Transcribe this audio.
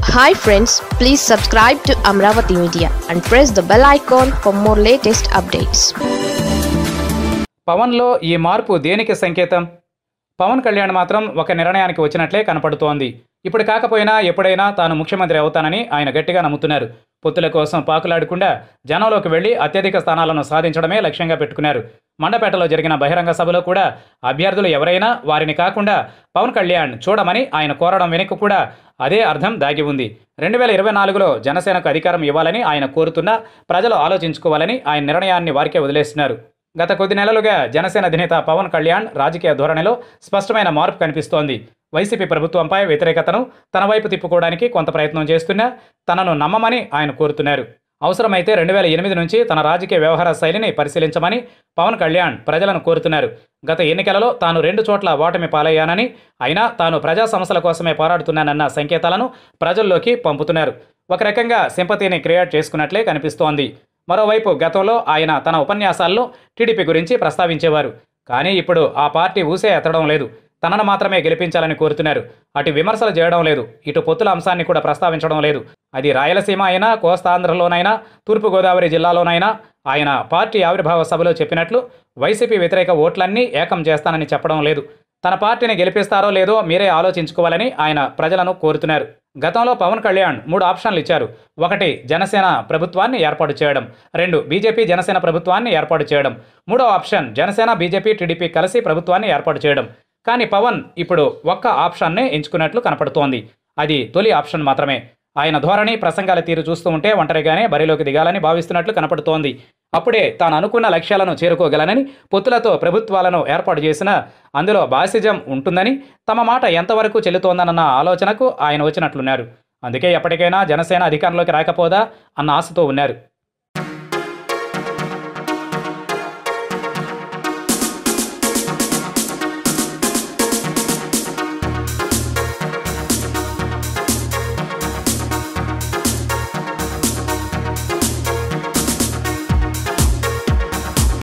hi friends please subscribe to Amaravati media and press the bell icon for more latest updates పవన్లో ఈ మార్పు దేనికి సంకేతం పవన్ కళ్యాణ్ మాత్రం ఒక నిర్ణయానికి వచ్చినట్లే కనపడుతోంది ఇప్పుడు కాకపోయినా ఎప్పుడైనా తాను ముఖ్యమంత్రి అవుతానని ఆయన గట్టిగా నమ్ముతున్నారు పొత్తుల కోసం పాకులాడకుండా జనంలోకి వెళ్లి అత్యధిక స్థానాలను సాధించడమే లక్ష్యంగా పెట్టుకున్నారు మండపేటలో జరిగిన బహిరంగ సభలో కూడా అభ్యర్థులు ఎవరైనా వారిని కాకుండా పవన్ కళ్యాణ్ చూడమని ఆయన కోరడం వెనుక కూడా అదే అర్థం దాగి ఉంది రెండు వేల ఇరవై నాలుగులో జనసేనకు అధికారం ఇవ్వాలని ఆయన కోరుతున్నా ప్రజలు ఆలోచించుకోవాలని ఆయన నిర్ణయాన్ని వారికే వదిలేస్తున్నారు గత కొద్ది నెలలుగా జనసేన అధినేత పవన్ కళ్యాణ్ రాజకీయ ధోరణిలో స్పష్టమైన మార్పు కనిపిస్తోంది వైసీపీ ప్రభుత్వంపై వ్యతిరేకతను తన వైపు తిప్పుకోవడానికి కొంత ప్రయత్నం చేస్తున్నా తనను నమ్మమని ఆయన కోరుతున్నారు అవసరమైతే రెండు వేల ఎనిమిది నుంచి తన రాజకీయ వ్యవహార శైలిని పరిశీలించమని పవన్ కళ్యాణ్ ప్రజలను కోరుతున్నారు గత ఎన్నికలలో తాను రెండు చోట్ల ఓటమి పాలయ్యానని అయినా తాను ప్రజా సమస్యల కోసమే పోరాడుతున్నానన్న సంకేతాలను ప్రజల్లోకి పంపుతున్నారు ఒక రకంగా సింపతిని క్రియేట్ చేసుకున్నట్లే కనిపిస్తోంది మరోవైపు గతంలో ఆయన తన ఉపన్యాసాల్లో టీడీపీ గురించి ప్రస్తావించేవారు కానీ ఇప్పుడు ఆ పార్టీ ఊసే ఎత్తడం లేదు తనను మాత్రమే గెలిపించాలని కోరుతున్నారు అటు విమర్శలు చేయడం లేదు ఇటు పొత్తుల అంశాన్ని కూడా ప్రస్తావించడం లేదు అది రాయలసీమ అయినా కోస్తాంధ్రలోనైనా తూర్పుగోదావరి జిల్లాలోనైనా ఆయన పార్టీ ఆవిర్భావ సభలో చెప్పినట్లు వైసీపీ వ్యతిరేక ఓట్లన్నీ ఏకం చేస్తానని చెప్పడం లేదు తన పార్టీని గెలిపిస్తారో లేదో మీరే ఆలోచించుకోవాలని ఆయన ప్రజలను కోరుతున్నారు గతంలో పవన్ కళ్యాణ్ మూడు ఆప్షన్లు ఇచ్చారు ఒకటి జనసేన ప్రభుత్వాన్ని ఏర్పాటు చేయడం రెండు బీజేపీ జనసేన ప్రభుత్వాన్ని ఏర్పాటు చేయడం మూడో ఆప్షన్ జనసేన బీజేపీ టీడీపీ కలిసి ప్రభుత్వాన్ని ఏర్పాటు చేయడం కానీ పవన్ ఇప్పుడు ఒక్క ఆప్షన్నే ఎంచుకున్నట్లు కనపడుతోంది అది తొలి ఆప్షన్ మాత్రమే ఆయన ధోరణి ప్రసంగాల తీరు చూస్తూ ఉంటే ఒంటరిగానే బరిలోకి దిగాలని భావిస్తున్నట్లు కనపడుతోంది అప్పుడే తాను అనుకున్న లక్ష్యాలను చేరుకోగలనని పొత్తులతో ప్రభుత్వాలను ఏర్పాటు చేసిన అందులో బాసిజం ఉంటుందని తమ మాట ఎంతవరకు చెల్లుతోందన్న ఆలోచనకు ఆయన వచ్చినట్లున్నారు అందుకే ఎప్పటికైనా జనసేన అధికారంలోకి రాకపోదా అన్న ఆశతో ఉన్నారు